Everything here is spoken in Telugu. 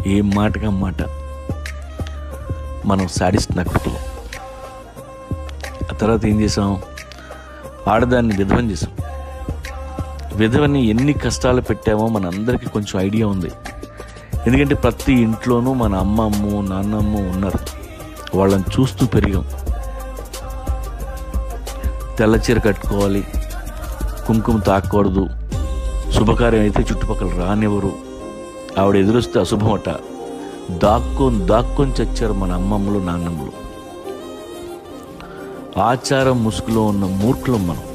ఏ మాటగా మాట మనం సాడిస్ట్ నకృతులు ఆ తర్వాత ఏం చేసాం ఆడదాన్ని విధవం చేసాం విధవని ఎన్ని కష్టాలు పెట్టామో మన అందరికీ కొంచెం ఐడియా ఉంది ఎందుకంటే ప్రతి ఇంట్లోనూ మన అమ్మమ్మ నాన్నమ్మ ఉన్నారు వాళ్ళని చూస్తూ పెరిగాం తెల్ల చీర కట్టుకోవాలి కుంకుమ తాకూడదు శుభకార్యం అయితే చుట్టుపక్కల రానివ్వరు ఆవిడ ఎదురొస్తే అశుభమట దాక్కొని దాక్కొని చచ్చారు మన అమ్మమ్మలు నాన్నమ్మలు ఆచారం ముసుగులో ఉన్న మూర్ఖులం మనం